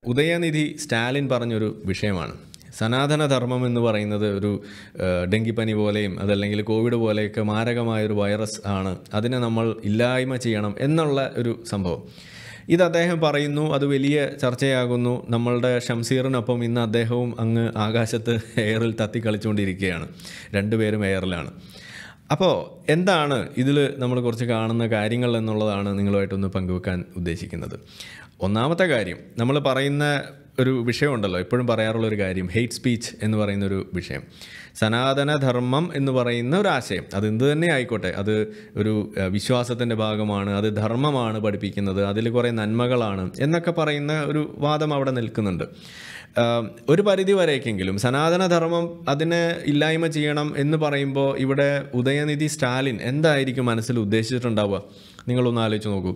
ഉദയനിധി സ്റ്റാലിൻ പറഞ്ഞൊരു വിഷയമാണ് സനാതനധർമ്മം എന്ന് പറയുന്നത് ഒരു ആ, ഡെങ്കിപ്പനി പോലെയും അതല്ലെങ്കിൽ കോവിഡ് പോലെയൊക്കെ മാരകമായൊരു വൈറസ് ആണ് അതിനെ നമ്മൾ ഇല്ലായ്മ ചെയ്യണം എന്നുള്ള ഒരു സംഭവം ഇത് അദ്ദേഹം പറയുന്നു അത് വലിയ ചർച്ചയാകുന്നു നമ്മളുടെ ഷംസീറിനൊപ്പം ഇന്ന് അദ്ദേഹവും അങ്ങ് ആകാശത്ത് എയറിൽ തത്തി കളിച്ചുകൊണ്ടിരിക്കുകയാണ് രണ്ടുപേരും എയറിലാണ് അപ്പോൾ എന്താണ് ഇതിൽ നമ്മൾ കുറച്ച് കാണുന്ന കാര്യങ്ങൾ എന്നുള്ളതാണ് നിങ്ങളുമായിട്ടൊന്ന് പങ്കുവെക്കാൻ ഉദ്ദേശിക്കുന്നത് ഒന്നാമത്തെ കാര്യം നമ്മൾ പറയുന്ന ഒരു വിഷയമുണ്ടല്ലോ എപ്പോഴും പറയാറുള്ള ഒരു കാര്യം ഹെയ്റ്റ് സ്പീച്ച് എന്ന് പറയുന്ന ഒരു വിഷയം സനാതനധർമ്മം എന്ന് പറയുന്ന ഒരു ആശയം അത് എന്ത് തന്നെ ആയിക്കോട്ടെ അത് ഒരു വിശ്വാസത്തിൻ്റെ ഭാഗമാണ് അത് ധർമ്മമാണ് പഠിപ്പിക്കുന്നത് അതിൽ കുറേ നന്മകളാണ് എന്നൊക്കെ പറയുന്ന ഒരു വാദം അവിടെ നിൽക്കുന്നുണ്ട് ആഹ് ഒരു പരിധി വരേക്കെങ്കിലും സനാതനധർമ്മം അതിനെ ഇല്ലായ്മ ചെയ്യണം എന്ന് പറയുമ്പോൾ ഇവിടെ ഉദയനിധി സ്റ്റാലിൻ എന്തായിരിക്കും മനസ്സിൽ ഉദ്ദേശിച്ചിട്ടുണ്ടാവുക നിങ്ങളൊന്ന് ആലോചിച്ച് നോക്കൂ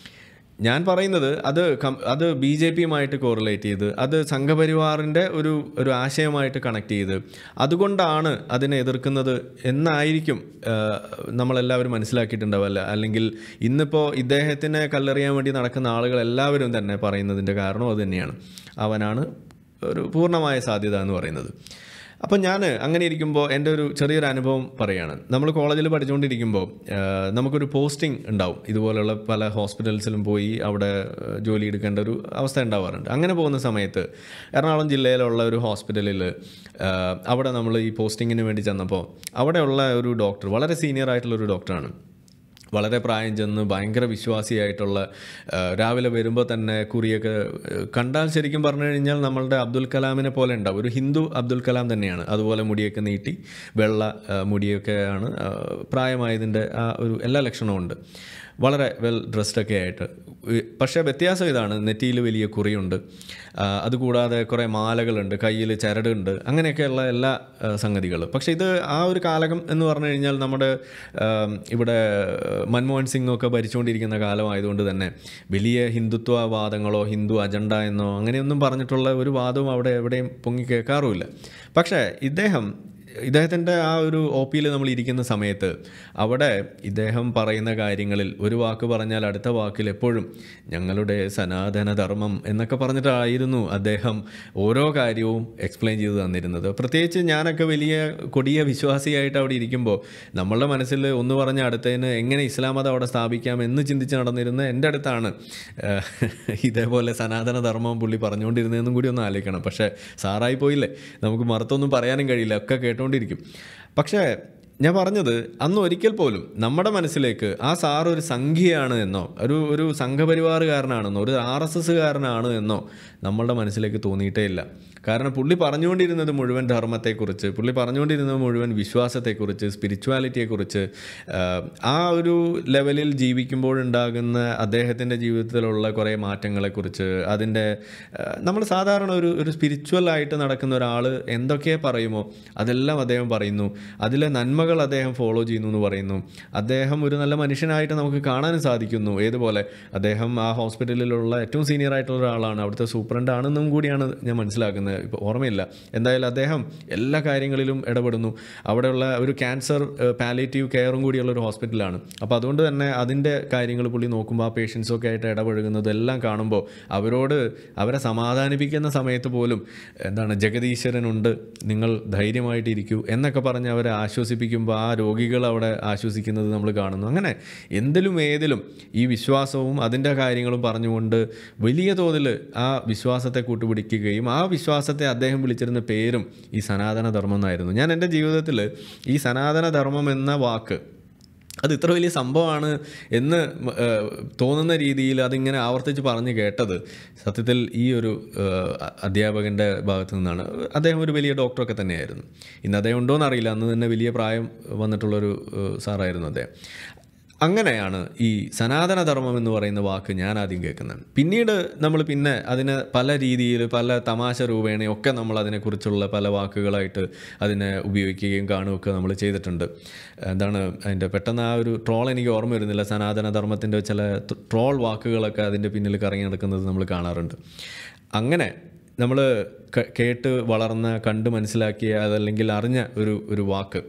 ഞാൻ പറയുന്നത് അത് കം- അത് ബി ജെ പിയുമായിട്ട് കോറിലേറ്റ് ചെയ്ത് അത് സംഘപരിവാറിൻ്റെ ഒരു ഒരു ആശയമായിട്ട് കണക്ട് ചെയ്ത് അതുകൊണ്ടാണ് അതിനെ എതിർക്കുന്നത് എന്നായിരിക്കും ആഹ്, നമ്മളെല്ലാവരും മനസ്സിലാക്കിയിട്ടുണ്ടാവല്ല അല്ലെങ്കിൽ ഇന്നിപ്പോൾ ഇദ്ദേഹത്തിനെ കല്ലെറിയാൻ വേണ്ടി നടക്കുന്ന ആളുകൾ എല്ലാവരും തന്നെ പറയുന്നതിൻ്റെ കാരണം അത് തന്നെയാണ് അവനാണ് ഒരു പൂർണ്ണമായ സാധ്യത എന്ന് പറയുന്നത് അപ്പം ഞാൻ അങ്ങനെ ഇരിക്കുമ്പോൾ എൻ്റെ ഒരു ചെറിയൊരു അനുഭവം പറയാണ് നമ്മൾ കോളേജിൽ പഠിച്ചുകൊണ്ടിരിക്കുമ്പോൾ ആ, നമുക്കൊരു പോസ്റ്റിംഗ് ഉണ്ടാവും ഇതുപോലുള്ള പല ഹോസ്പിറ്റൽസിലും പോയി അവിടെ ആ, ജോലി എടുക്കേണ്ട ഒരു അവസ്ഥ ഉണ്ടാവാറുണ്ട് അങ്ങനെ പോകുന്ന സമയത്ത് എറണാകുളം ജില്ലയിലുള്ള ഒരു ഹോസ്പിറ്റലിൽ ആ, അവിടെ നമ്മൾ ഈ പോസ്റ്റിങ്ങിന് വേണ്ടി ചെന്നപ്പോൾ അവിടെയുള്ള ഒരു ഡോക്ടർ വളരെ സീനിയർ ആയിട്ടുള്ള ഒരു ഡോക്ടറാണ് വളരെ പ്രായം ചെന്ന് ഭയങ്കര വിശ്വാസിയായിട്ടുള്ള ആ, രാവിലെ വരുമ്പോൾ തന്നെ കുറിയൊക്കെ ആ, കണ്ടാൽ ശരിക്കും പറഞ്ഞു കഴിഞ്ഞാൽ നമ്മളുടെ അബ്ദുൽ കലാമിനെ പോലെ ഉണ്ടാവും ഒരു ഹിന്ദു അബ്ദുൽ കലാം തന്നെയാണ് അതുപോലെ മുടിയൊക്കെ നീട്ടി വെള്ള ആ, മുടിയൊക്കെയാണ് ആ, പ്രായമായതിൻ്റെ ആ ഒരു എല്ലാ ലക്ഷണവും ഉണ്ട് വളരെ വെൽ ഡ്രസ്ഡ് ഒക്കെ ആയിട്ട് ഈ- പക്ഷേ വ്യത്യാസം ഇതാണ് നെറ്റിയിൽ വലിയ കുറിയുണ്ട് ആ, അതുകൂടാതെ കുറേ മാലകളുണ്ട് കയ്യിൽ ചരടുണ്ട് അങ്ങനെയൊക്കെയുള്ള എല്ലാ ആ, സംഗതികളും പക്ഷേ ഇത് ആ ഒരു കാലകം എന്ന് പറഞ്ഞു കഴിഞ്ഞാൽ നമ്മുടെ ആ, ഇവിടെ മൻമോഹൻ സിംഗ് ഒക്കെ ഭരിച്ചുകൊണ്ടിരിക്കുന്ന കാലമായതുകൊണ്ട് തന്നെ വലിയ ഹിന്ദുത്വവാദങ്ങളോ ഹിന്ദു അജണ്ട എന്നോ അങ്ങനെയൊന്നും പറഞ്ഞിട്ടുള്ള ഒരു വാദവും അവിടെ എവിടെയും പൊങ്ങി കേൾക്കാറുമില്ല പക്ഷേ ഇദ്ദേഹം ഇദ്ദേഹത്തിൻ്റെ ആ ഒരു ഒ പിയിൽ നമ്മൾ ഇരിക്കുന്ന സമയത്ത് അവിടെ ഇദ്ദേഹം പറയുന്ന കാര്യങ്ങളിൽ ഒരു വാക്ക് പറഞ്ഞാൽ അടുത്ത വാക്കിൽ എപ്പോഴും ഞങ്ങളുടെ സനാതന ധർമ്മം എന്നൊക്കെ പറഞ്ഞിട്ടായിരുന്നു അദ്ദേഹം ഓരോ കാര്യവും എക്സ്പ്ലെയിൻ ചെയ്ത് തന്നിരുന്നത് പ്രത്യേകിച്ച് ഞാനൊക്കെ വലിയ കൊടിയ വിശ്വാസിയായിട്ട് അവിടെ ഇരിക്കുമ്പോൾ നമ്മളുടെ മനസ്സിൽ ഒന്ന് പറഞ്ഞ അടുത്തതിന് എങ്ങനെ ഇസ്ലാം മതം അവിടെ സ്ഥാപിക്കാം എന്ന് ചിന്തിച്ച് നടന്നിരുന്ന എൻ്റെ അടുത്താണ് ഏഹ്, ഇതേപോലെ സനാതന ധർമ്മം പുള്ളി പറഞ്ഞുകൊണ്ടിരുന്നതെന്നും കൂടി ഒന്ന് ആലോചിക്കണം പക്ഷേ സാറായി പോയില്ലേ നമുക്ക് മറുത്തൊന്നും പറയാനും കഴിയില്ല ഒക്കെ കേട്ടോണ്ടിരിക്കും പക്ഷേ ഞാൻ പറഞ്ഞത് അന്ന് ഒരിക്കൽ പോലും നമ്മുടെ മനസ്സിലേക്ക് ആ സാർ ഒരു സംഖ്യയാണ് എന്നോ ഒരു ഒരു സംഘപരിവാറുകാരനാണെന്നോ ഒരു ആർ എസ് എസ്സുകാരനാണ് എന്നോ നമ്മളുടെ മനസ്സിലേക്ക് തോന്നിയിട്ടേ ഇല്ല കാരണം പുള്ളി പറഞ്ഞുകൊണ്ടിരുന്നത് മുഴുവൻ ധർമ്മത്തെക്കുറിച്ച് പുള്ളി പറഞ്ഞുകൊണ്ടിരുന്നത് മുഴുവൻ വിശ്വാസത്തെക്കുറിച്ച് സ്പിരിച്വാലിറ്റിയെക്കുറിച്ച് ആഹ്, ആ ഒരു ലെവലിൽ ജീവിക്കുമ്പോഴുണ്ടാകുന്ന അദ്ദേഹത്തിൻ്റെ ജീവിതത്തിലുള്ള കുറേ മാറ്റങ്ങളെക്കുറിച്ച് അതിൻ്റെ നമ്മൾ സാധാരണ ഒരു ഒരു സ്പിരിച്വൽ ആയിട്ട് നടക്കുന്ന ഒരാൾ എന്തൊക്കെ പറയുമോ അതെല്ലാം അദ്ദേഹം പറയുന്നു അതിലെ നന്മകൾ അദ്ദേഹം ഫോളോ ചെയ്യുന്നു എന്ന് പറയുന്നു അദ്ദേഹം ഒരു നല്ല മനുഷ്യനായിട്ട് നമുക്ക് കാണാനും സാധിക്കുന്നു ഏതുപോലെ അദ്ദേഹം ആ ഹോസ്പിറ്റലിലുള്ള ഏറ്റവും സീനിയർ ആയിട്ടുള്ള ഒരാളാണ് അവിടുത്തെ സൂപ്രണ്ട് ആണെന്നും കൂടിയാണ് ഞാൻ മനസ്സിലാക്കുന്നത് ഇപ്പോൾ ഓർമ്മയില്ല എന്തായാലും അദ്ദേഹം എല്ലാ കാര്യങ്ങളിലും ഇടപെടുന്നു അവിടെയുള്ള ഒരു ക്യാൻസർ പാലേറ്റീവ് കെയറും കൂടിയുള്ള ഒരു ഹോസ്പിറ്റലാണ് അപ്പോൾ അതുകൊണ്ട് തന്നെ അതിൻ്റെ കാര്യങ്ങൾ പുള്ളി നോക്കുമ്പോൾ ആ പേഷ്യൻസൊക്കെ ആയിട്ട് ഇടപഴകുന്നത് എല്ലാം കാണുമ്പോൾ അവരോട് അവരെ സമാധാനിപ്പിക്കുന്ന സമയത്ത് പോലും എന്താണ് ജഗദീശ്വരനുണ്ട് നിങ്ങൾ ധൈര്യമായിട്ടിരിക്കൂ എന്നൊക്കെ പറഞ്ഞ് അവരെ ആശ്വസിപ്പിക്കുമ്പോൾ ആ രോഗികൾ അവിടെ ആശ്വസിക്കുന്നത് നമ്മൾ കാണുന്നു അങ്ങനെ എന്തിലും ഏതിലും ഈ വിശ്വാസവും അതിൻ്റെ കാര്യങ്ങളും പറഞ്ഞുകൊണ്ട് വലിയ തോതിൽ ആ വിശ്വാസത്തെ കൂട്ടുപിടിക്കുകയും ആ വിശ്വാസത്തെ അദ്ദേഹം വിളിച്ചിരുന്ന പേരും ഈ സനാതന ധർമ്മം എന്നായിരുന്നു ഞാൻ എൻ്റെ ജീവിതത്തിൽ ഈ സനാതന ധർമ്മം എന്ന വാക്ക് അത് ഇത്ര വലിയ സംഭവമാണ് എന്ന് മ- ഏഹ് തോന്നുന്ന രീതിയിൽ അതിങ്ങനെ ആവർത്തിച്ച് പറഞ്ഞ് കേട്ടത് സത്യത്തിൽ ഈ ഒരു ഏഹ് അ- അധ്യാപകൻ്റെ ഭാഗത്തു നിന്നാണ് അദ്ദേഹം ഒരു വലിയ ഡോക്ടറൊക്കെ തന്നെയായിരുന്നു ഇന്ന് അദ്ദേഹം ഉണ്ടോ എന്നറിയില്ല അന്ന് തന്നെ വലിയ പ്രായം വന്നിട്ടുള്ളൊരു ഏഹ് സാറായിരുന്നു അദ്ദേഹം അങ്ങനെയാണ് ഈ സനാതനധർമ്മം എന്ന് പറയുന്ന വാക്ക് ഞാൻ ആദ്യം കേൾക്കുന്നത് പിന്നീട് നമ്മൾ പിന്നെ അതിനെ പല രീതിയിൽ പല തമാശ രൂപേണയൊക്കെ നമ്മൾ അതിനെക്കുറിച്ചുള്ള പല വാക്കുകളായിട്ട് അതിനെ ഉപയോഗിക്കുകയും കാണുകയൊക്കെ നമ്മൾ ചെയ്തിട്ടുണ്ട് എന്താണ് അതിൻ്റെ പെട്ടെന്ന് ആ ഒരു ട്രോൾ എനിക്ക് ഓർമ്മ വരുന്നില്ല സനാതനധർമ്മത്തിൻ്റെ ചില ട്രോൾ വാക്കുകളൊക്കെ അതിൻ്റെ പിന്നിൽ കറങ്ങി നടക്കുന്നത് നമ്മൾ കാണാറുണ്ട് അങ്ങനെ നമ്മൾ കേട്ട് വളർന്ന കണ്ട് മനസ്സിലാക്കിയ അതല്ലെങ്കിൽ അറിഞ്ഞ ഒരു ഒരു വാക്ക്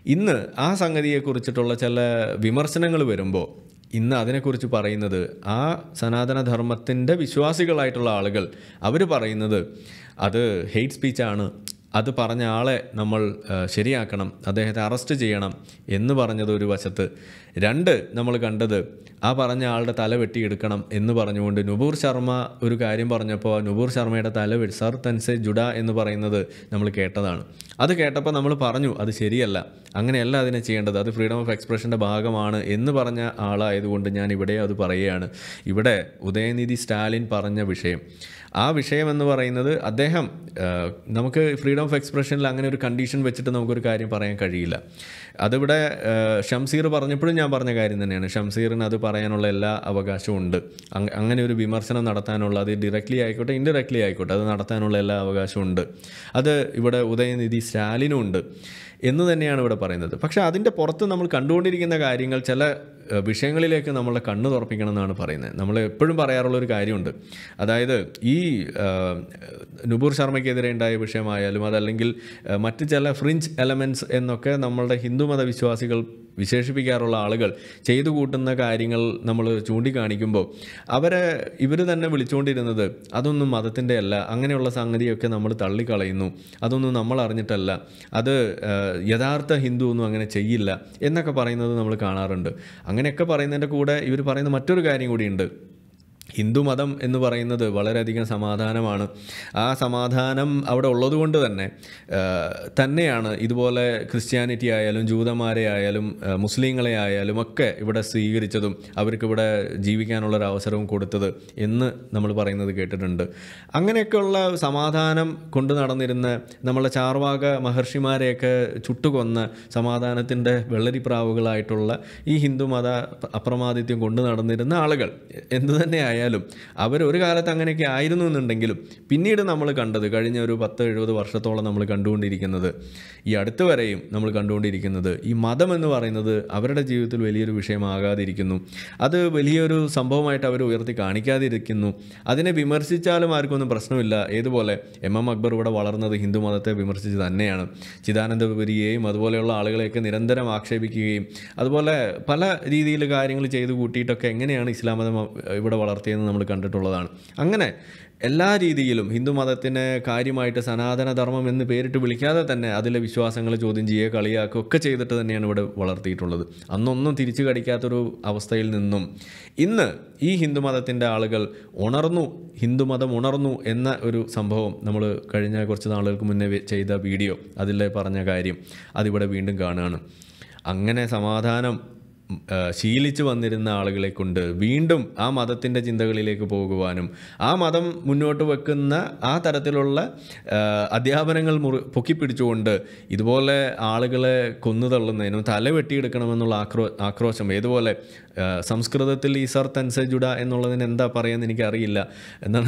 ഇന്ന് ആ സംഗതിയെക്കുറിച്ചിട്ടുള്ള ചില വിമർശനങ്ങൾ വരുമ്പോൾ ഇന്ന് അതിനെക്കുറിച്ച് പറയുന്നത് ആ സനാതനധർമ്മത്തിൻ്റെ വിശ്വാസികളായിട്ടുള്ള ആളുകൾ അവർ പറയുന്നത് അത് ഹെയ്റ്റ് സ്പീച്ചാണ് അത് പറഞ്ഞ ആളെ നമ്മൾ ആ, ശരിയാക്കണം അദ്ദേഹത്തെ അറസ്റ്റ് ചെയ്യണം എന്ന് പറഞ്ഞത് ഒരു വശത്ത് രണ്ട് നമ്മൾ കണ്ടത് ആ പറഞ്ഞ ആളുടെ തല വെട്ടിയെടുക്കണം എന്ന് പറഞ്ഞുകൊണ്ട് നുപൂർ ശർമ്മ ഒരു കാര്യം പറഞ്ഞപ്പോൾ നുപൂർ ശർമ്മയുടെ തല വെ- സർ തൻസെ ജുഡ എന്ന് പറയുന്നത് നമ്മൾ കേട്ടതാണ് അത് കേട്ടപ്പോൾ നമ്മൾ പറഞ്ഞു അത് ശരിയല്ല അങ്ങനെയല്ല അതിനെ ചെയ്യേണ്ടത് അത് ഫ്രീഡം ഓഫ് എക്സ്പ്രഷൻ്റെ ഭാഗമാണ് എന്ന് പറഞ്ഞ ആളായതുകൊണ്ട് ഞാൻ ഇവിടെ അത് പറയുകയാണ് ഇവിടെ ഉദയനിധി സ്റ്റാലിൻ പറഞ്ഞ വിഷയം ആ വിഷയം എന്ന് പറയുന്നത് അദ്ദേഹം ആ, നമുക്ക് ഫ്രീഡം ഓഫ് എക്സ്പ്രഷനിൽ അങ്ങനെ ഒരു കണ്ടീഷൻ വെച്ചിട്ട് നമുക്കൊരു കാര്യം പറയാൻ കഴിയില്ല അതിവിടെ ആ, ഷംസീർ പറഞ്ഞപ്പോഴും ഞാൻ പറഞ്ഞ കാര്യം തന്നെയാണ് ഷംസീറിന് അത് പറയാനുള്ള എല്ലാ അവകാശവും ഉണ്ട് അങ്- അങ്ങനെ ഒരു വിമർശനം നടത്താനുള്ള അത് ഡയറക്റ്റ്ലി ആയിക്കോട്ടെ ഇൻഡയറക്റ്റ്ലി ആയിക്കോട്ടെ അത് നടത്താനുള്ള എല്ലാ അവകാശവും ഉണ്ട് അത് ഇവിടെ ഉദയനിധി സ്റ്റാലിനും ഉണ്ട് എന്ന് തന്നെയാണ് ഇവിടെ പറയുന്നത് പക്ഷേ അതിൻ്റെ പുറത്ത് നമ്മൾ കണ്ടുകൊണ്ടിരിക്കുന്ന കാര്യങ്ങൾ ചില ഏഹ്, വിഷയങ്ങളിലേക്ക് നമ്മളെ കണ്ണ് തുറപ്പിക്കണം എന്നാണ് പറയുന്നത് നമ്മൾ എപ്പോഴും പറയാറുള്ള ഒരു കാര്യമുണ്ട് അതായത് ഈ ഏഹ്, നുപൂർ ശർമ്മയ്ക്കെതിരെ ഉണ്ടായ വിഷയമായാലും അതല്ലെങ്കിൽ ഏഹ്, മറ്റ് ചില ഫ്രിഞ്ച് എലമെൻറ്റ്സ് എന്നൊക്കെ നമ്മളുടെ ഹിന്ദുമത വിശ്വാസികൾ വിശേഷിപ്പിക്കാറുള്ള ആളുകൾ ചെയ്തു കൂട്ടുന്ന കാര്യങ്ങൾ നമ്മൾ ചൂണ്ടിക്കാണിക്കുമ്പോൾ അവരെ ഇവർ തന്നെ വിളിച്ചുകൊണ്ടിരുന്നത് അതൊന്നും മതത്തിൻ്റെ അല്ല അങ്ങനെയുള്ള സംഗതിയൊക്കെ നമ്മൾ തള്ളിക്കളയുന്നു അതൊന്നും നമ്മൾ അറിഞ്ഞിട്ടല്ല അത് ആ, യഥാർത്ഥ ഹിന്ദു ഒന്നും അങ്ങനെ ചെയ്യില്ല എന്നൊക്കെ പറയുന്നത് നമ്മൾ കാണാറുണ്ട് അങ്ങനെയൊക്കെ പറയുന്നതിൻ്റെ കൂടെ ഇവർ പറയുന്ന മറ്റൊരു കാര്യം കൂടിയുണ്ട് ഹിന്ദുമതം എന്ന് പറയുന്നത് വളരെയധികം സമാധാനമാണ് ആ സമാധാനം അവിടെ ഉള്ളതുകൊണ്ട് തന്നെ ആ, തന്നെയാണ് ഇതുപോലെ ക്രിസ്ത്യാനിറ്റി ആയാലും ജൂതന്മാരെ ആയാലും ആ, മുസ്ലിങ്ങളെ ആയാലും ഒക്കെ ഇവിടെ സ്വീകരിച്ചതും അവർക്കിവിടെ ജീവിക്കാനുള്ളൊരു അവസരവും കൊടുത്തത് എന്ന് നമ്മൾ പറയുന്നത് കേട്ടിട്ടുണ്ട് അങ്ങനെയൊക്കെയുള്ള സമാധാനം കൊണ്ടു നടന്നിരുന്ന നമ്മളെ ചാർവാക മഹർഷിമാരെയൊക്കെ ചുട്ടുകൊന്ന സമാധാനത്തിൻ്റെ വെള്ളരിപ്രാവുകളായിട്ടുള്ള ഈ ഹിന്ദുമത അപ്രമാദിത്യം കൊണ്ടു നടന്നിരുന്ന ആളുകൾ എന്തു തന്നെ ആയാലും അവർ ഒരു കാലത്ത് അങ്ങനെയൊക്കെ ആയിരുന്നു എന്നുണ്ടെങ്കിലും പിന്നീട് നമ്മൾ കണ്ടത് കഴിഞ്ഞ ഒരു പത്ത് എഴുപത് വർഷത്തോളം നമ്മൾ കണ്ടുകൊണ്ടിരിക്കുന്നത് ഈ അടുത്ത് വരെയും നമ്മൾ കണ്ടുകൊണ്ടിരിക്കുന്നത് ഈ മതം എന്ന് പറയുന്നത് അവരുടെ ജീവിതത്തിൽ വലിയൊരു വിഷയമാകാതിരിക്കുന്നു അത് വലിയൊരു സംഭവമായിട്ട് അവർ ഉയർത്തി കാണിക്കാതിരിക്കുന്നു അതിനെ വിമർശിച്ചാലും ആർക്കൊന്നും പ്രശ്നമില്ല ഏതുപോലെ എം എം അക്ബർ ഇവിടെ വളർന്നത് ഹിന്ദു മതത്തെ വിമർശിച്ച് തന്നെയാണ് ചിദാനന്ദപുരിയെയും അതുപോലെയുള്ള ആളുകളെയൊക്കെ നിരന്തരം ആക്ഷേപിക്കുകയും അതുപോലെ പല രീതിയിൽ കാര്യങ്ങൾ ചെയ്തു കൂട്ടിയിട്ടൊക്കെ എങ്ങനെയാണ് ഇസ്ലാം മതം ഇവിടെ വളർത്തിയതെന്ന് നമ്മൾ കണ്ടിട്ടുള്ളതാണ് അങ്ങനെ എല്ലാ രീതിയിലും ഹിന്ദു മതത്തിനെ കാര്യമായിട്ട് സനാതനധർമ്മം എന്ന് പേരിട്ട് വിളിക്കാതെ തന്നെ അതിലെ വിശ്വാസങ്ങൾ ചോദ്യം ചെയ്യുക കളിയാക്കുക ഒക്കെ ചെയ്തിട്ട് തന്നെയാണ് ഇവിടെ വളർത്തിയിട്ടുള്ളത് അന്നൊന്നും തിരിച്ചു കടിക്കാത്തൊരു അവസ്ഥയിൽ നിന്നും ഇന്ന് ഈ ഹിന്ദുമതത്തിൻ്റെ ആളുകൾ ഉണർന്നു ഹിന്ദുമതം ഉണർന്നു എന്ന ഒരു സംഭവം നമ്മൾ കഴിഞ്ഞ കുറച്ച് നാളുകൾക്ക് മുന്നേ വെ- ചെയ്ത വീഡിയോ അതിൽ പറഞ്ഞ കാര്യം അതിവിടെ വീണ്ടും കാണുകയാണ് അങ്ങനെ സമാധാനം ഉം, ആ, ശീലിച്ചു വന്നിരുന്ന ആളുകളെ കൊണ്ട് വീണ്ടും ആ മതത്തിൻ്റെ ചിന്തകളിലേക്ക് പോകുവാനും ആ മതം മുന്നോട്ട് വെക്കുന്ന ആ തരത്തിലുള്ള ആ, അധ്യാപനങ്ങൾ മുറി പൊക്കിപ്പിടിച്ചുകൊണ്ട് ഇതുപോലെ ആളുകളെ കൊന്നു തള്ളുന്നതിനും തല വെട്ടിയെടുക്കണമെന്നുള്ള ആക്രോ ആക്രോശം ഏതുപോലെ ആ, സംസ്കൃതത്തിൽ ഈ സർ തൻസജുഡ എന്നുള്ളതിന് എന്താ പറയുന്നത് എനിക്കറിയില്ല എന്നാണ്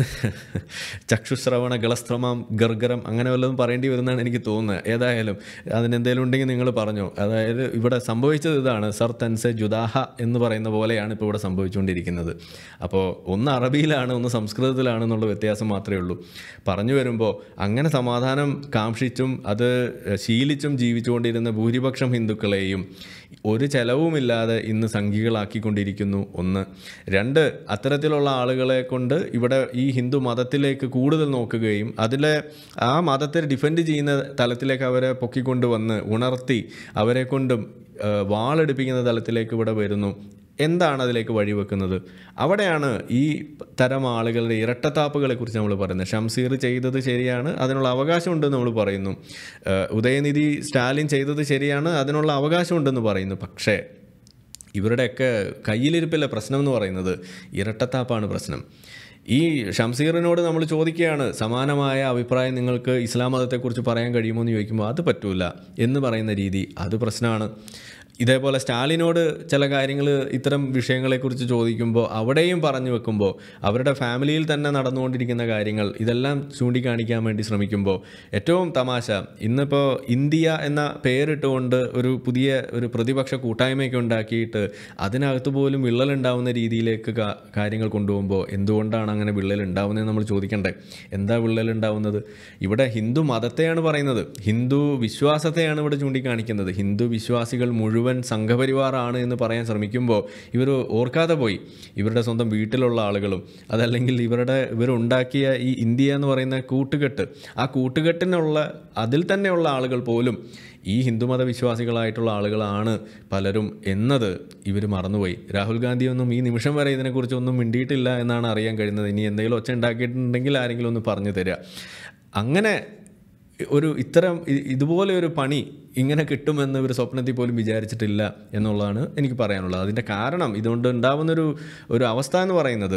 ചക്ഷുശ്രവണ ഗളസ്ത്രമാം ഗർഗരം അങ്ങനെ വല്ലതും പറയേണ്ടി വരുന്നതാണ് എനിക്ക് തോന്നുന്നത് ഏതായാലും അതിനെന്തെങ്കിലും ഉണ്ടെങ്കിൽ നിങ്ങൾ പറഞ്ഞോ അതായത് ഇവിടെ സംഭവിച്ചത് ഇതാണ് സർ തൻസെ ജുദാഹ എന്ന് പറയുന്ന പോലെയാണ് ഇപ്പോൾ ഇവിടെ സംഭവിച്ചുകൊണ്ടിരിക്കുന്നത് അപ്പോൾ ഒന്ന് അറബിയിലാണ് ഒന്ന് സംസ്കൃതത്തിലാണ് എന്നുള്ള വ്യത്യാസം മാത്രമേ ഉള്ളൂ പറഞ്ഞു വരുമ്പോൾ അങ്ങനെ സമാധാനം കാക്ഷിച്ചും അത് ശീലിച്ചും ജീവിച്ചുകൊണ്ടിരുന്ന ഭൂരിപക്ഷം ഹിന്ദുക്കളെയും ഒരു ചെലവുമില്ലാതെ ഇന്ന് സംഘികളാക്കിക്കൊണ്ടിരിക്കുന്നു ഒന്ന് രണ്ട് അത്തരത്തിലുള്ള ആളുകളെ കൊണ്ട് ഇവിടെ ഈ ഹിന്ദു മതത്തിലേക്ക് കൂടുതൽ നോക്കുകയും അതിലെ ആ മതത്തെ ഡിഫെൻഡ് ചെയ്യുന്ന തലത്തിലേക്ക് അവരെ പൊക്കിക്കൊണ്ടുവന്ന് ഉണർത്തി അവരെ കൊണ്ടും ആ, വാളെടുപ്പിക്കുന്ന തലത്തിലേക്ക് ഇവിടെ വരുന്നു എന്താണ് അതിലേക്ക് വഴിവെക്കുന്നത് അവിടെയാണ് ഈ തരം ആളുകളുടെ ഇരട്ടത്താപ്പുകളെ കുറിച്ച് നമ്മൾ പറയുന്നത് ഷംസീർ ചെയ്തത് ശരിയാണ് അതിനുള്ള അവകാശമുണ്ടെന്ന് നമ്മൾ പറയുന്നു ഏഹ് ഉദയനിധി സ്റ്റാലിൻ ചെയ്തത് ശരിയാണ് അതിനുള്ള അവകാശമുണ്ടെന്ന് പറയുന്നു പക്ഷേ ഇവരുടെയൊക്കെ കയ്യിലിരിപ്പിലെ പ്രശ്നം എന്ന് പറയുന്നത് ഇരട്ടത്താപ്പാണ് പ്രശ്നം ഈ ഷംസീറിനോട് നമ്മൾ ചോദിക്കുകയാണ് സമാനമായ അഭിപ്രായം നിങ്ങൾക്ക് ഇസ്ലാം മതത്തെക്കുറിച്ച് പറയാൻ കഴിയുമോ എന്ന് ചോദിക്കുമ്പോൾ അത് പറ്റൂല എന്ന് പറയുന്ന രീതി അത് പ്രശ്നമാണ് ഇതേപോലെ സ്റ്റാലിനോട് ചില കാര്യങ്ങൾ ഇത്തരം വിഷയങ്ങളെക്കുറിച്ച് ചോദിക്കുമ്പോൾ അവിടെയും പറഞ്ഞു വെക്കുമ്പോൾ അവരുടെ ഫാമിലിയിൽ തന്നെ നടന്നുകൊണ്ടിരിക്കുന്ന കാര്യങ്ങൾ ഇതെല്ലാം ചൂണ്ടിക്കാണിക്കാൻ വേണ്ടി ശ്രമിക്കുമ്പോൾ ഏറ്റവും തമാശ ഇന്നിപ്പോൾ ഇന്ത്യ എന്ന പേരിട്ടുകൊണ്ട് ഒരു പുതിയ ഒരു പ്രതിപക്ഷ കൂട്ടായ്മയൊക്കെ ഉണ്ടാക്കിയിട്ട് അതിനകത്ത് പോലും വിള്ളലുണ്ടാവുന്ന രീതിയിലേക്ക് കാ- കാര്യങ്ങൾ കൊണ്ടുപോകുമ്പോൾ എന്തുകൊണ്ടാണ് അങ്ങനെ വിള്ളൽ ഉണ്ടാവുന്നത് നമ്മൾ ചോദിക്കണ്ടേ എന്താ വിള്ളൽ ഉണ്ടാവുന്നത് ഇവിടെ ഹിന്ദു മതത്തെയാണ് പറയുന്നത് ഹിന്ദു വിശ്വാസത്തെയാണ് ഇവിടെ ചൂണ്ടിക്കാണിക്കുന്നത് ഹിന്ദു വിശ്വാസികൾ മുഴുവൻ സംഘപരിവാറാണ് എന്ന് പറയാൻ ശ്രമിക്കുമ്പോൾ ഇവർ ഓർക്കാതെ പോയി ഇവരുടെ സ്വന്തം വീട്ടിലുള്ള ആളുകളും അതല്ലെങ്കിൽ ഇവരുടെ ഇവരുണ്ടാക്കിയ ഈ ഇന്ത്യ എന്ന് പറയുന്ന കൂട്ടുകെട്ട് ആ കൂട്ടുകെട്ടിനുള്ള അതിൽ തന്നെയുള്ള ആളുകൾ പോലും ഈ ഹിന്ദുമത വിശ്വാസികളായിട്ടുള്ള ആളുകളാണ് പലരും എന്നത് ഇവർ മറന്നുപോയി രാഹുൽ ഗാന്ധിയൊന്നും ഈ നിമിഷം വരെ ഇതിനെക്കുറിച്ചൊന്നും മിണ്ടിയിട്ടില്ല എന്നാണ് അറിയാൻ കഴിയുന്നത് ഇനി എന്തെങ്കിലും ഒച്ച ഉണ്ടാക്കിയിട്ടുണ്ടെങ്കിൽ ആരെങ്കിലും ഒന്ന് പറഞ്ഞു തരിക അങ്ങനെ ഒരു ഇത്തരം ഇ- ഇതുപോലെ ഒരു പണി ഇങ്ങനെ കിട്ടുമെന്ന് ഒരു സ്വപ്നത്തിൽ പോലും വിചാരിച്ചിട്ടില്ല എന്നുള്ളതാണ് എനിക്ക് പറയാനുള്ളത് അതിൻ്റെ കാരണം ഇതുകൊണ്ട് ഉണ്ടാവുന്നൊരു ഒരു അവസ്ഥ എന്ന് പറയുന്നത്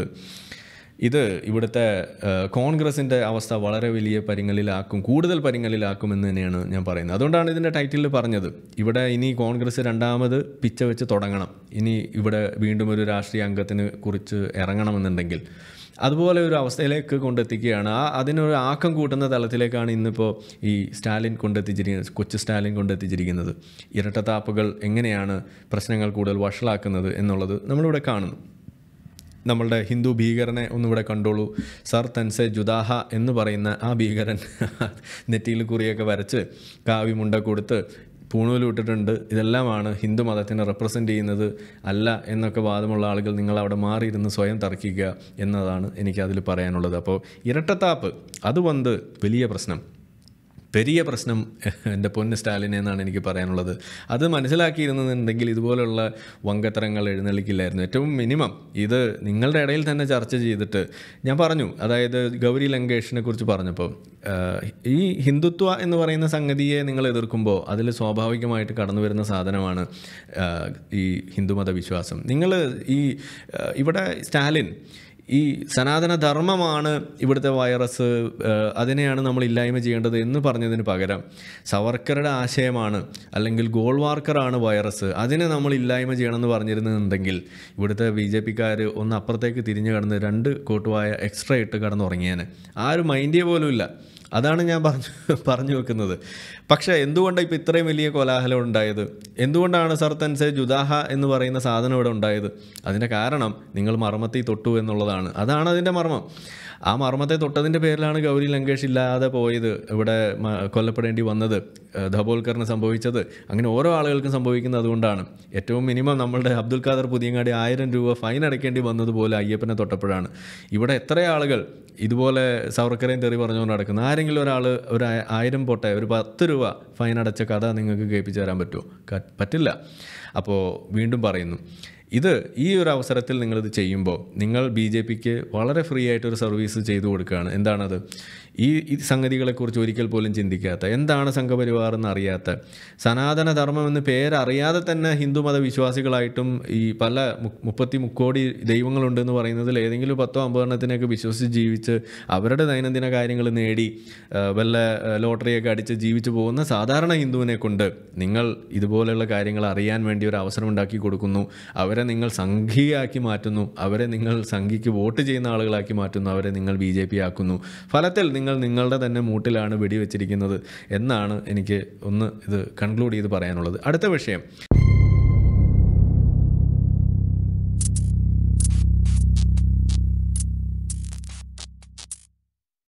ഇത് ഇവിടുത്തെ കോൺഗ്രസിൻ്റെ അവസ്ഥ വളരെ വലിയ പരിങ്ങലിലാക്കും കൂടുതൽ പരിങ്ങലിലാക്കും എന്ന് തന്നെയാണ് ഞാൻ പറയുന്നത് അതുകൊണ്ടാണ് ഇതിൻ്റെ ടൈറ്റിൽ പറഞ്ഞത് ഇവിടെ ഇനി കോൺഗ്രസ് രണ്ടാമത് പിച്ച വെച്ച് തുടങ്ങണം ഇനി ഇവിടെ വീണ്ടും ഒരു രാഷ്ട്രീയ അംഗത്തിന് കുറിച്ച് ഇറങ്ങണമെന്നുണ്ടെങ്കിൽ അതുപോലെ ഒരു അവസ്ഥയിലേക്ക് കൊണ്ടെത്തിക്കുകയാണ് ആ അതിനൊരു ആക്കം കൂട്ടുന്ന തലത്തിലേക്കാണ് ഇന്നിപ്പോൾ ഈ സ്റ്റാലിൻ കൊണ്ടെത്തിച്ചിരിക്കുന്നത് കൊച്ചു സ്റ്റാലിൻ കൊണ്ടെത്തിച്ചിരിക്കുന്നത് ഇരട്ടത്താപ്പുകൾ എങ്ങനെയാണ് പ്രശ്നങ്ങൾ കൂടുതൽ വഷളാക്കുന്നത് എന്നുള്ളത് നമ്മളിവിടെ കാണുന്നു നമ്മളുടെ ഹിന്ദു ഭീകരനെ ഒന്നിവിടെ കണ്ടോളൂ സർ തൻസെ ജുദാഹ എന്ന് പറയുന്ന ആ ഭീകരൻ നെറ്റിയിൽ കുറിയൊക്കെ വരച്ച് കാവ്യമുണ്ട കൊടുത്ത് പൂണൂലിട്ടിട്ടുണ്ട് ഇതെല്ലാമാണ് ഹിന്ദു മതത്തിനെ റെപ്രസെൻ്റ് ചെയ്യുന്നത് അല്ല എന്നൊക്കെ വാദമുള്ള ആളുകൾ നിങ്ങൾ അവിടെ മാറിയിരുന്ന് സ്വയം തർക്കിക്കുക എന്നതാണ് എനിക്ക് അതിൽ പറയാനുള്ളത് അപ്പോൾ ഇരട്ടത്താപ്പ് അത് വന്ന് വലിയ പ്രശ്നം പെരിയ പ്രശ്നം എൻ്റെ പൊന്ന് സ്റ്റാലിനെ എന്നാണ് എനിക്ക് പറയാനുള്ളത് അത് മനസ്സിലാക്കിയിരുന്നുണ്ടെങ്കിൽ ഇതുപോലുള്ള വങ്കത്തരങ്ങൾ എഴുന്നള്ളിക്കില്ലായിരുന്നു ഏറ്റവും മിനിമം ഇത് നിങ്ങളുടെ ഇടയിൽ തന്നെ ചർച്ച ചെയ്തിട്ട് ഞാൻ പറഞ്ഞു അതായത് ഗൗരി ലങ്കേഷിനെ കുറിച്ച് പറഞ്ഞപ്പോൾ ആഹ്, ഈ ഹിന്ദുത്വ എന്ന് പറയുന്ന സംഗതിയെ നിങ്ങൾ എതിർക്കുമ്പോൾ അതിൽ സ്വാഭാവികമായിട്ട് കടന്നു വരുന്ന സാധനമാണ് ആഹ്, ഈ ഹിന്ദുമത വിശ്വാസം നിങ്ങൾ ഈ ആഹ്, ഇവിടെ സ്റ്റാലിൻ ഈ സനാതന ധർമ്മമാണ് ഇവിടുത്തെ വൈറസ് ഏഹ്, അതിനെയാണ് നമ്മൾ ഇല്ലായ്മ ചെയ്യേണ്ടത് എന്ന് പറഞ്ഞതിന് പകരം സവർക്കറുടെ ആശയമാണ് അല്ലെങ്കിൽ ഗോൾവാർക്കറാണ് വൈറസ് അതിനെ നമ്മൾ ഇല്ലായ്മ ചെയ്യണമെന്ന് പറഞ്ഞിരുന്നുണ്ടെങ്കിൽ ഇവിടുത്തെ ബി ജെ പിക്കാർ ഒന്ന് അപ്പുറത്തേക്ക് തിരിഞ്ഞു കടന്ന് രണ്ട് കോട്ടുവായ എക്സ്ട്രാ ഇട്ട് കടന്നുറങ്ങിയേനെ ആരും മൈൻഡിയ പോലും ഇല്ല അതാണ് ഞാൻ പറഞ്ഞു പറഞ്ഞു വെക്കുന്നത് പക്ഷേ എന്തുകൊണ്ടാണ് ഇപ്പോൾ ഇത്രയും വലിയ കോലാഹലം ഉണ്ടായത് എന്തുകൊണ്ടാണ് സർ തൻസെ ജുദാഹ എന്ന് പറയുന്ന സാധനം ഇവിടെ ഉണ്ടായത് അതിൻ്റെ കാരണം നിങ്ങൾ മർമ്മത്തിൽ തൊട്ടു എന്നുള്ളതാണ് അതാണ് അതിൻ്റെ മർമ്മം ആ മർമ്മത്തെ തൊട്ടതിൻ്റെ പേരിലാണ് ഗൗരി ലങ്കേഷ് ഇല്ലാതെ പോയത് ഇവിടെ മ- കൊല്ലപ്പെടേണ്ടി വന്നത് ഏഹ് ധബോൽക്കറിന് സംഭവിച്ചത് അങ്ങനെ ഓരോ ആളുകൾക്കും സംഭവിക്കുന്നത് അതുകൊണ്ടാണ് ഏറ്റവും മിനിമം നമ്മളുടെ അബ്ദുൽ ഖാദർ പുതിയങ്ങാടി ആയിരം രൂപ ഫൈൻ അടയ്ക്കേണ്ടി വന്നതുപോലെ അയ്യപ്പനെ തൊട്ടപ്പോഴാണ് ഇവിടെ എത്ര ആളുകൾ ഇതുപോലെ സവർക്കരയും തെറി പറഞ്ഞുകൊണ്ട് നടക്കുന്നു ആരെങ്കിലും ഒരാൾ ഒരു ആ- ആയിരം പോട്ടെ ഒരു പത്ത് രൂപ ഫൈൻ അടച്ച കഥ നിങ്ങൾക്ക് കേൾപ്പിച്ചു തരാൻ പറ്റുമോ ക- പറ്റില്ല അപ്പോൾ വീണ്ടും പറയുന്നു ഇത് ഈ ഒരു അവസരത്തിൽ നിങ്ങളിത് ചെയ്യുമ്പോൾ നിങ്ങൾ ബി ജെ പിക്ക് വളരെ ഫ്രീ ആയിട്ടൊരു സർവീസ് ചെയ്തു കൊടുക്കുകയാണ് എന്താണത് ഈ ഈ സംഗതികളെക്കുറിച്ച് ഒരിക്കൽ പോലും ചിന്തിക്കാത്ത എന്താണ് സംഘപരിവാർ എന്ന് അറിയാത്ത സനാതന ധർമ്മം എന്ന് പേരറിയാതെ തന്നെ ഹിന്ദുമത വിശ്വാസികളായിട്ടും ഈ പല മു- മുപ്പത്തി മുക്കോടി ദൈവങ്ങളുണ്ടെന്ന് പറയുന്നതിൽ ഏതെങ്കിലും പത്തോ അമ്പതെണ്ണത്തിനൊക്കെ വിശ്വസിച്ച് ജീവിച്ച് അവരുടെ ദൈനംദിന കാര്യങ്ങൾ നേടി ആ, വല്ല ആ, ലോട്ടറിയൊക്കെ അടിച്ച് ജീവിച്ചു പോകുന്ന സാധാരണ ഹിന്ദുവിനെ കൊണ്ട് നിങ്ങൾ ഇതുപോലെയുള്ള കാര്യങ്ങൾ അറിയാൻ വേണ്ടി ഒരു അവസരം ഉണ്ടാക്കി കൊടുക്കുന്നു അവരെ നിങ്ങൾ സംഘീയാക്കി മാറ്റുന്നു അവരെ നിങ്ങൾ സംഘിക്ക് വോട്ട് ചെയ്യുന്ന ആളുകളാക്കി മാറ്റുന്നു അവരെ നിങ്ങൾ ബി ജെ പി ആക്കുന്നു ഫലത്തിൽ നിങ്ങൾ നിങ്ങളുടെ തന്നെ മൂട്ടിലാണ് വെടിവെച്ചിരിക്കുന്നത് എന്നാണ് എനിക്ക് ഒന്ന് ഇത് കൺക്ലൂഡ് ചെയ്ത് പറയാനുള്ളത് അടുത്ത വിഷയം